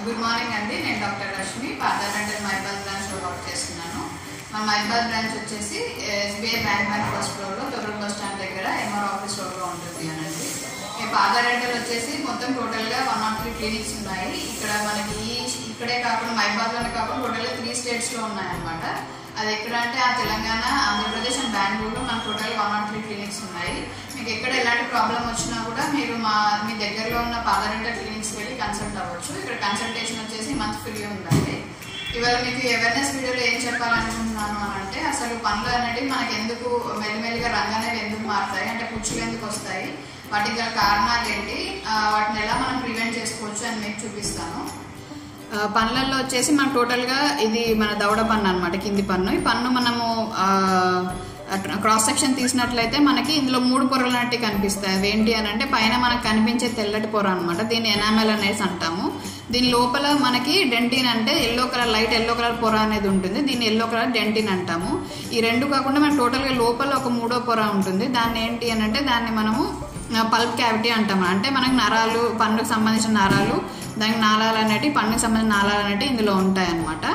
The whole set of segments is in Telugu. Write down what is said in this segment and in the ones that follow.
గుడ్ మార్నింగ్ అండి నేను డాక్టర్ రష్మి పాదారంటే మైబాద్ బ్రాంచ్ లో వర్క్ చేస్తున్నాను మా మైబాద్ బ్రాంచ్ వచ్చేసి SBI bank bank first floor లో తొర్రూరు బస్ స్టాండ్ దగ్గర ఎంఆర్ ఆఫీస్ రోడ్ లో ఉంటుంది అనండి ఈ పాదారెంటల్ వచ్చేసి మొత్తం టోటల్ గా వన్ నాట్ త్రీ క్లినిక్స్ ఉన్నాయి ఇక్కడ మనకి ఈ- ఇక్కడే కాకుండా మైబాద్ లోనే కాకుండా టోటల్ గా త్రీ స్టేట్స్ లో ఉన్నాయన్నమాట అది ఎక్కడ అంటే ఆ తెలంగాణ ఆంధ్రప్రదేశ్ అండ్ బెంగళూరు మన total one not three clinics ఉన్నాయి మీకు ఎక్కడ ఎలాంటి ప్రాబ్లం వచ్చినా కూడా మీరు మా మీ దగ్గరలో ఉన్న పాదారెంటల్ క్లినిక్స్ వెళ్ళి కన్సల్ట్ అవ్వచ్చు ఇక్కడ కన్సల్టేషన్ వచ్చేసి మంత్ ఫ్రీ ఉందండి ఇవాళ మీకు అవేర్నెస్ వీడియోలో ఏం చెప్పాలనుకుంటున్నాను అని అంటే అసలు పనులు అనేవి మనకి ఎందుకు మెల్లిమెల్లిగా రంగు అనేవి ఎందుకు మారుతాయి అంటే పుచ్చులు ఎందుకు వస్తాయి వాటికి గల కారణాలు ఏంటి ఆ, వాటిని ఎలా మనం ప్రివెంట్ చేసుకోవచ్చు అని మీకు చూపిస్తాను ఆ, పనులలో వచ్చేసి మనం టోటల్గా ఇది మన దవడ పన్ను అనమాట కింది పన్ను ఈ పన్ను మనము క్రాస్ సెక్షన్ తీసినట్లయితే మనకి ఇందులో మూడు పొరలు అనేవి కనిపిస్తాయి అవి ఏంటి అని అంటే పైన మనకు కనిపించే తెల్లటి పొర అనమాట దీన్ని ఎనామెల్ అనేసి అంటాము దీని లోపల మనకి డెంటిన్ అంటే yellow colour light yellow colour పొర అనేది ఉంటుంది దీన్ని ఎల్లో కలర్ డెంటిన్ అంటాము ఈ రెండు కాకుండా మనకి టోటల్గా లోపల ఒక మూడో పొర ఉంటుంది దాన్ని ఏంటి అని అంటే దాన్ని మనము పల్ప్ క్యావిటీ అంటాము అంటే మనకి నరాలు పన్నుకు సంబంధించిన నరాలు దానికి నాళాలు అనేటివి పన్నుకు సంబంధించిన నాళాలు అనేటివి ఇందులో ఉంటాయి అన్నమాట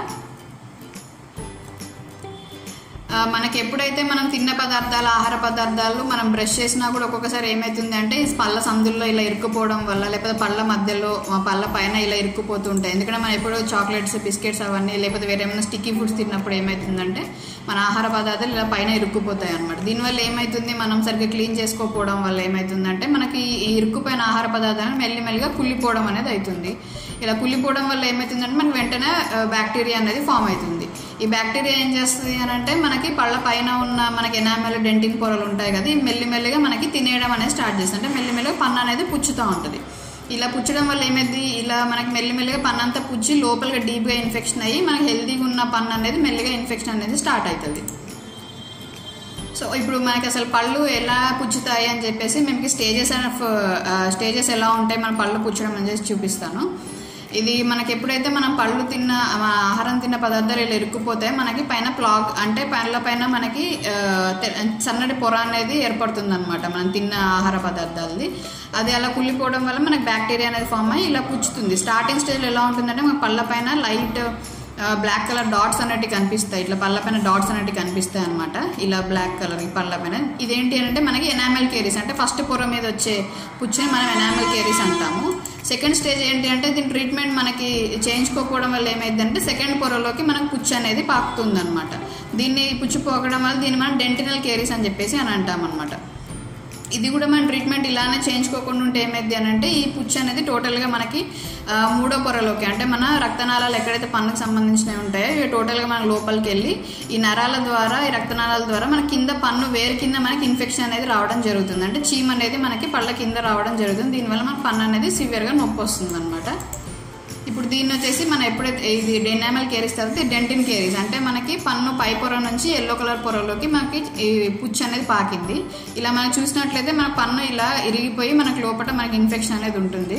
ఆ, మనకి ఎప్పుడైతే మనం తిన్న పదార్థాలు ఆహార పదార్థాలు మనం బ్రష్ చేసినా కూడా ఒక్కొక్కసారి ఏమవుతుంది అంటే ఈ పళ్ళ సందుల్లో ఇలా ఇరుక్కుపోవడం వల్ల లేకపోతే పళ్ళ మధ్యలో ఆ పళ్ళ పైన ఇలా ఇరుక్కుపోతుంటాయి ఎందుకంటే మనం ఎప్పుడో చాక్లెట్స్ బిస్కెట్స్ అవన్నీ లేకపోతే వేరే ఏమైనా స్టిక్కీ ఫుడ్స్ తిన్నప్పుడు ఏమవుతుందంటే మన ఆహార పదార్థాలు ఇలా పైన ఇరుక్కుపోతాయి అనమాట దీనివల్ల ఏమవుతుంది మనం సరిగ్గా క్లీన్ చేసుకోకపోవడం వల్ల ఏమవుతుందంటే మనకి ఈ ఇరుక్కుపోయిన ఆహార పదార్థాలు మెల్లిమెల్లిగా కుళ్ళిపోవడం అనేది అవుతుంది ఇలా కుళ్ళిపోవడం వల్ల ఏమవుతుందంటే మనకి వెంటనే బ్యాక్టీరియా అనేది ఫామ్ అవుతుంది ఈ బ్యాక్టీరియా ఏం చేస్తుంది అని అంటే మనకి పళ్ళ పైన ఉన్న మనకి ఎనామెల్ డెంటిన్ పొరలు ఉంటాయి కదా ఈ మెల్లిమెల్లిగా మనకి తినేయడం అనేది స్టార్ట్ చేస్తుంది అంటే మెల్లిమెల్లిగా పన్ను అనేది పుచ్చుతూ ఉంటుంది ఇలా పుచ్చడం వల్ల ఏమైంది ఇలా మనకి మెల్లిమెల్లిగా పన్ను అంతా పుచ్చి లోపలిగా డీప్గా ఇన్ఫెక్షన్ అయ్యి మనకి హెల్తీగా ఉన్న పన్ను అనేది మెల్లిగా ఇన్ఫెక్షన్ అనేది స్టార్ట్ అవుతుంది సో ఇప్పుడు మనకి అసలు పళ్ళు ఎలా పుచ్చుతాయి అని చెప్పేసి మేము స్టేజెస్ ఆఫ్ స్టేజెస్ ఎలా ఉంటాయి మన పళ్ళు పుచ్చడం అని చేసి చూపిస్తాను ఇది మనకి ఎప్పుడైతే మనం పళ్ళు తిన్న ఆ, ఆహారం తిన్న పదార్థాలు ఇలా ఇరుక్కుపోతే మనకి పైన ప్లాగ్ అంటే పళ్ళ పైన మనకి ఆ, తె- సన్నటి పొర అనేది ఏర్పడుతుంది అనమాట మనం తిన్న ఆహార పదార్థాలది అది అలా కుళ్ళిపోవడం వల్ల మనకి బ్యాక్టీరియా అనేది ఫామ్ అయ్యి ఇలా పుచ్చుతుంది స్టార్టింగ్ స్టేజ్లో ఎలా ఉంటుందంటే మన పళ్ళ పైన లైట్ బ్లాక్ కలర్ డాట్స్ అనేటివి కనిపిస్తాయి ఇట్లా పళ్ళ పైన డాట్స్ అనేటివి కనిపిస్తాయి అనమాట ఇలా బ్లాక్ కలర్ ఈ పళ్ళ పైన ఇదేంటి అని అంటే మనకి ఎనామెల్ కేరీస్ అంటే ఫస్ట్ పొర మీద వచ్చే పుచ్చిని మనం ఎనామెల్ కేరీస్ అంటాము సెకండ్ స్టేజ్ ఏంటి అంటే దీని ట్రీట్మెంట్ మనకి చేయించుకోకపోవడం వల్ల ఏమైందంటే సెకండ్ పొరలోకి మనకు పుచ్చు అనేది పాకుతుంది అనమాట దీన్ని పుచ్చు పోకడం వల్ల దీన్ని మనం డెంటినల్ కేరీస్ అని చెప్పేసి అని అంటాం అనమాట ఇది కూడా మన ట్రీట్మెంట్ ఇలానే చేయించుకోకుండా ఉంటే ఏమైంది అని అంటే ఈ పుచ్చు అనేది టోటల్గా మనకి ఆ, మూడో పొరలోకి అంటే మన రక్తనాళాలు ఎక్కడైతే పన్నుకు సంబంధించినవి ఉంటాయో ఇవి టోటల్గా మన లోపలికి వెళ్ళి ఈ నరాల ద్వారా ఈ రక్తనాళాల ద్వారా మన కింద పన్ను వేరు కింద మనకి ఇన్ఫెక్షన్ అనేది రావడం జరుగుతుంది అంటే చీమ్ అనేది మనకి పళ్ళ కింద రావడం జరుగుతుంది దీనివల్ల మన పన్ను అనేది సివియర్గా నొప్పి వస్తుంది ఇప్పుడు దీన్ని వచ్చేసి మనం ఎప్పుడైతే ఇది డెనామల్ కేరీస్ తర్వాత డెంటిన్ కేరీస్ అంటే మనకి పన్ను పై పొర నుంచి ఎల్లో కలర్ పొరలోకి మనకి ఈ పుచ్చు అనేది పాకింది ఇలా మనం చూసినట్లయితే మన పన్ను ఇలా ఇరిగిపోయి మనకి లోపల మనకి ఇన్ఫెక్షన్ అనేది ఉంటుంది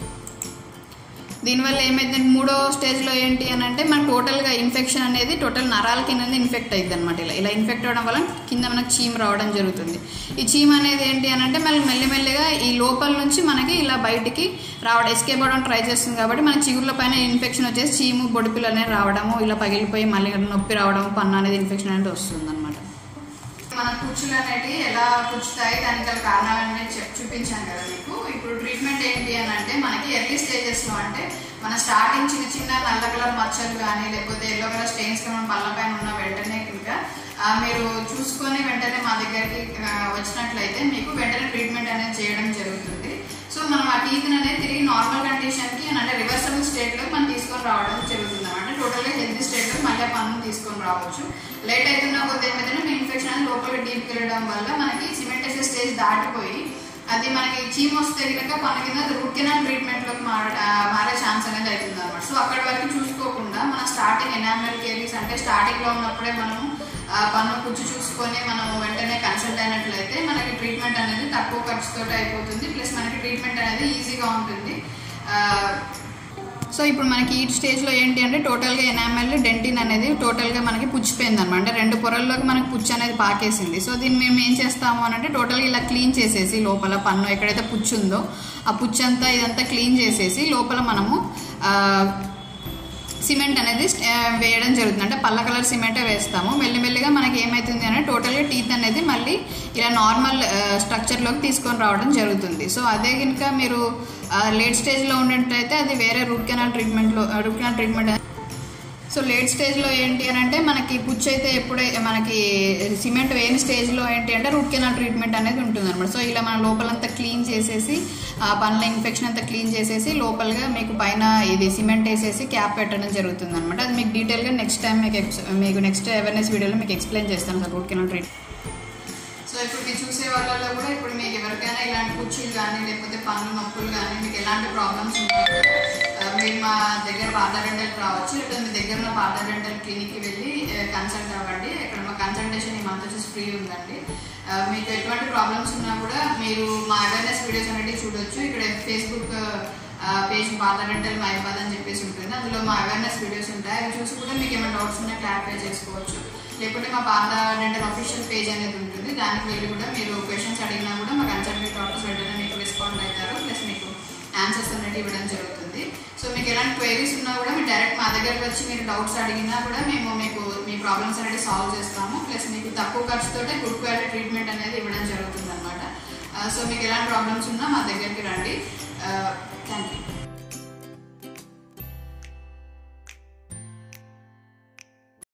దీనివల్ల ఏమైంది మూడో స్టేజ్లో ఏంటి అని అంటే మన టోటల్గా ఇన్ఫెక్షన్ అనేది టోటల్ నరాల కింద ఇన్ఫెక్ట్ అయింది అనమాట ఇలా ఇలా ఇన్ఫెక్ట్ అవ్వడం వల్ల కింద మనకు చీమ్ రావడం జరుగుతుంది ఈ చీమ్ అనేది ఏంటి అని అంటే మళ్ళీ మెల్లిమెల్లిగా ఈ లోపల నుంచి మనకి ఇలా బయటికి రావడం ఎస్కేప్ అవ్వడం ట్రై చేస్తుంది కాబట్టి మన చిగుర్ల పైన ఇన్ఫెక్షన్ వచ్చేసి చీము బొడిపిలు అనేది రావడము ఇలా పగిలిపోయి మళ్ళీ నొప్పి రావడం పన్ను అనేది ఇన్ఫెక్షన్ అనేది వస్తుంది అనమాట మన పుచ్చులు అనేటివి ఎలా పుచ్చుతాయి దానికి గల కారణాలు అనేది చెప్ చూపించాను కదా మీకు ఇప్పుడు ట్రీట్మెంట్ ఏంటి అని అంటే మనకి ఎర్లీ స్టేజెస్ లో అంటే మన స్టార్టింగ్ చిన్న చిన్న నల్ల కలర్ మచ్చలు కానీ లేకపోతే ఎల్లో కలర్ స్టెయిన్స్ కానీ మన పళ్ళ పైన ఉన్న వెంటనే ఇంకా ఆ, మీరు చూసుకొని వెంటనే మా దగ్గరికి ఆ, వచ్చినట్లయితే మీకు వెంటనే ట్రీట్మెంట్ అనేది చేయడం జరుగుతుంది సో మనం ఆ టీత్ అనేది తిరిగి నార్మల్ కండిషన్ కి అంటే రివర్సబుల్ స్టేట్ లో మనం తీసుకొని రావడం జరుగుతుంది అంటే టోటల్ గా హెల్తీ స్టేట్ లో మళ్ళీ పన్ను తీసుకొని రావచ్చు లేట్ అవుతున్న కొద్ది ఏమైతే మీ ఇన్ఫెక్షన్ అనేది లోపలికి డీప్ వెళ్ళడం వల్ల మనకి సిమెంటేషన్ స్టేజ్ దాటిపోయి అది మనకి చీమ్ వస్తే కనుక పన్ను కింద రూట్ కెనాల్ ట్రీట్మెంట్ లోకి మార ఆ, మారే ఛాన్స్ అనేది అవుతుంది అనమాట సో అక్కడి వరకు చూసుకోకుండా మన స్టార్టింగ్ ఎనామల్ కేరీస్ అంటే స్టార్టింగ్ లో ఉన్నప్పుడే మనము ఆ, పన్ను పుచ్చు చూసుకొని మనం వెంటనే కన్సల్ట్ అయినట్లయితే మనకి ట్రీట్మెంట్ అనేది తక్కువ ఖర్చుతో అయిపోతుంది ప్లస్ మనకి ట్రీట్మెంట్ అనేది ఈజీగా ఉంటుంది ఆ, సో ఇప్పుడు మనకి ఈ స్టేజ్లో ఏంటి అంటే టోటల్గా ఎనామెల్ డెంటిన్ అనేది టోటల్గా మనకి పుచ్చిపోయింది అనమాట అంటే రెండు పొరల్లోకి మనకి పుచ్చు అనేది పాకేసింది సో దీన్ని మేము ఏం చేస్తాము అని అంటే టోటల్గా ఇలా క్లీన్ చేసేసి లోపల పన్ను ఎక్కడైతే పుచ్చు ఉందో ఆ పుచ్చు అంతా ఇదంతా క్లీన్ చేసేసి లోపల మనము సిమెంట్ అనేది ఆ, వేయడం జరుగుతుంది అంటే పల్ల కలర్ సిమెంటే వేస్తాము మెల్లిమెల్లిగా మనకి ఏమవుతుంది అంటే టోటల్గా టీత్ అనేది మళ్ళీ ఇలా నార్మల్ స్ట్రక్చర్లోకి తీసుకొని రావడం జరుగుతుంది సో అదే కనుక మీరు లేట్ స్టేజ్లో ఉన్నట్టయితే అది వేరే రూట్ కెనాల్ ట్రీట్మెంట్లో root canal treatment so late స్టేజ్లో ఏంటి అని అంటే మనకి పుచ్చు అయితే ఎప్పుడై మనకి సిమెంట్ వేయని స్టేజ్లో ఏంటి అంటే రూట్ కెనాల్ ట్రీట్మెంట్ అనేది ఉంటుంది అనమాట సో ఇలా మన లోపలంతా క్లీన్ చేసేసి ఆ పనుల ఇన్ఫెక్షన్ అంతా క్లీన్ చేసేసి లోపలగా మీకు పైన ఇది సిమెంట్ వేసేసి క్యాప్ పెట్టడం జరుగుతుంది అనమాట అది మీకు డీటెయిల్గా నెక్స్ట్ టైం మీకు ఎక్స్- మీకు నెక్స్ట్ అవేర్నెస్ వీడియోలో మీకు ఎక్స్ప్లెయిన్ చేస్తాను sir root canal treatment so ఇప్పుడు మీరు చూసే వాళ్ళలో కూడా ఇప్పుడు మీకు ఎవరికైనా ఇలాంటి కుర్చీలు కానీ లేకపోతే పనులు నొప్పులు కానీ మీకు ఎలాంటి ప్రాబ్లమ్స్ ఉంటాయో ఆ, మీరు మా దగ్గర పాత డెంటల్కి రావచ్చు లేకపోతే మీ దగ్గర ఉన్న పాత డెంటల్ క్లినిక్కి వెళ్ళి కన్సల్ట్ అవ్వండి ఇక్కడ మా కన్సల్టేషన్ ఈ మంత్ వచ్చేసి ఫ్రీ ఉందండి ఆ, మీకు ఎటువంటి ప్రాబ్లమ్స్ ఉన్నా కూడా మీరు మా అవేర్నెస్ వీడియోస్ అనేవి చూడొచ్చు ఇక్కడ ఫేస్బుక్ పేజ్ పాత డెంటల్ మైబాద్ అని చెప్పేసి ఉంటుంది అందులో మా అవేర్నెస్ వీడియోస్ ఉంటాయి అవి చూసి కూడా మీకు ఏమైనా డౌట్స్ ఉన్నా క్లారిఫై చేసుకోవచ్చు లేకపోతే మా పాత డెంటల్ అఫీషియల్ పేజ్ అనేది ఉంటుంది దానికి వెళ్ళి కూడా మీరు క్వశ్చన్స్ అడిగినా కూడా మా కన్సల్టెంట్ డాక్టర్స్ వెంటనే మీకు రెస్పాండ్ అవుతారు ప్లస్ మీకు ఆన్సర్స్ అనేది ఇవ్వడం జరుగుతుంది సో మీకు ఎలాంటి క్వైరీస్ ఉన్నా కూడా మీరు డైరెక్ట్ మా దగ్గరకు వచ్చి మీరు డౌట్స్ అడిగినా కూడా మేము మీకు మీ ప్రాబ్లమ్స్ అనేది సాల్వ్ చేస్తాము ప్లస్ మీకు తక్కువ ఖర్చుతోటే గుడ్ క్వాలిటీ ట్రీట్మెంట్ అనేది ఇవ్వడం జరుగుతుంది అనమాట సో మీకు ఎలాంటి ప్రాబ్లమ్స్ ఉన్నా మా దగ్గరికి రండి థ్యాంక్ యూ